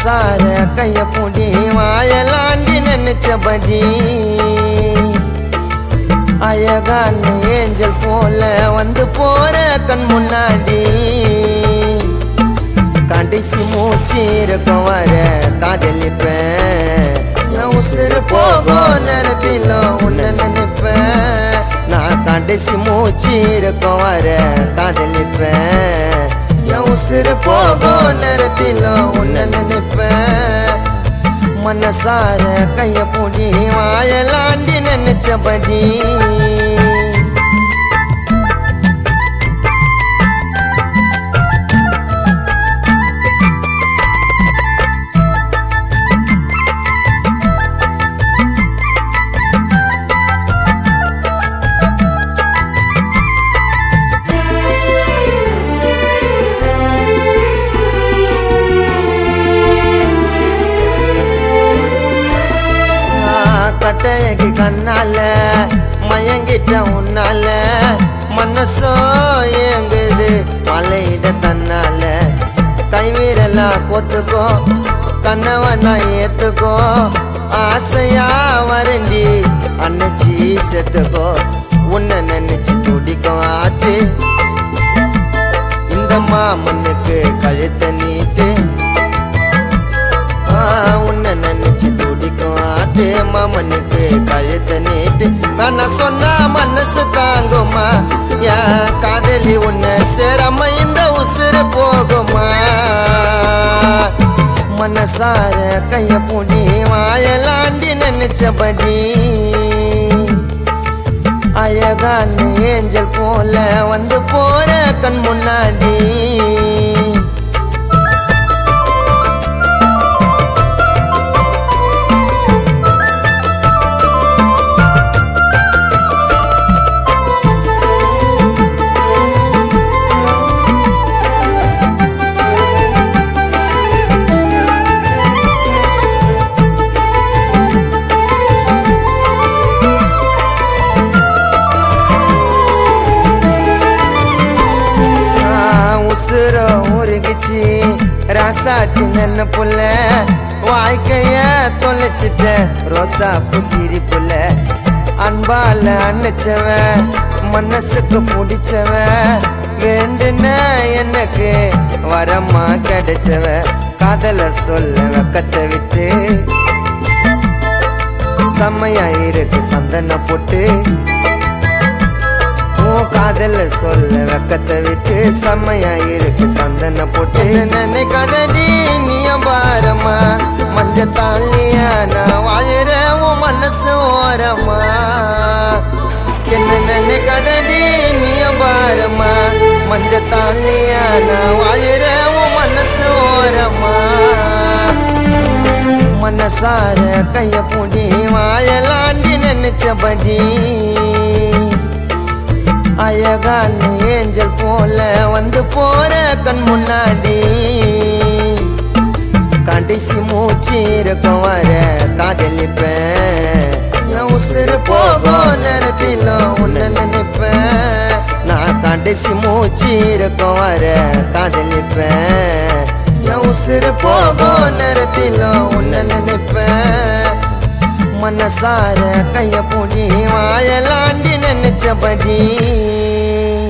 மனசார கைய பூடி வாழலாண்டி நினைச்சபடி அழகான ஏஞ்சல் போல வந்து போற கண் முன்னாடி கடைசி மூச்சு இருக்கும் வர காதலிப்பேன் என் உசுறு போகும் நேரத்தில் உன்னை நினைப்பேன் நான் கடைசி மூச்சு இருக்கும் வர காதலிப்பேன் என் உசுறு போகும் நேரத்தில் உன்னை நினைப்பேன் மனசார கைய பூடி வாழலாண்டி நினைச்சபடி கட்டையகி கண்ணால மயங்கிட்ட உன்னால மனசோ ஏங்குது மலையிட தன்னால கைவிரலா கொத்துக்கோ கண்ணவனா ஏத்துக்கோ ஆசையா வரண்டி அன்னைச்சி செத்துக்கோ உன்னை நினைச்சு துடிக்கும் ஆற்று இந்த மாமனுக்கு கழுத்த நீட்டு ஆ, உன்னை நினைச்சு துடிக்கும் ஆட்டு மாமனுக்கு கழுத்த நீட்டு நான் சொன்னா மனசு தாங்குமா யா காதலி உன்னை சேராம இந்த உசுறு போகுமா மனசார கைய பூடி வாழலாண்டி நினைச்சபடி அழகான ஏஞ்சல் போல வந்து போற கண் முன்னாடி ஆ, உசுர உருகிச்சு ராசாத்தி நன்ன புள்ள வாழ்க்கைய தொலைச்சிட்ட ரோசா புசிரி புள்ள அன்பால அணைச்சவன் மனசுக்கு பிடிச்சவன் வேண்டுன எனக்கு வரமா கிடைச்சவ காதல சொல்ல வெக்கத்தை விட்டு செம்மையா இருக்கு சந்தன போட்டு உன் காதல சொல்ல வெக்கத்தை விட்டு செம்மையா இருக்கு சந்தன போட்டு நினைக்காதடி நீயும் பாரமா மஞ்ச தாலியா நான் வாழுற உன் மனசு ஓரமா என்ன நினைக்காதடி நீயும் பாரமா மஞ்ச தாலியா நான் வாழுற உன் மனசு ஓரமா மனசார கைய பூடி வாழலாண்டி நினைச்சபடி அழகான ஏஞ்சல் போல வந்து போற கண் முன்னாடி கடைசி மூச்சு இருக்கும் வர காதலிப்பேன் என் உசுறு போகும் நேரத்தில் உன்னை நினைப்பேன் நான் கடைசி மூச்சு இருக்கும் வர காதலிப்பேன் என் உசுறு போகும் நேரத்தில் உன்னை நினைப்பேன் மனசார கைய பூடி வாழலாண்டி நினைச்சபடி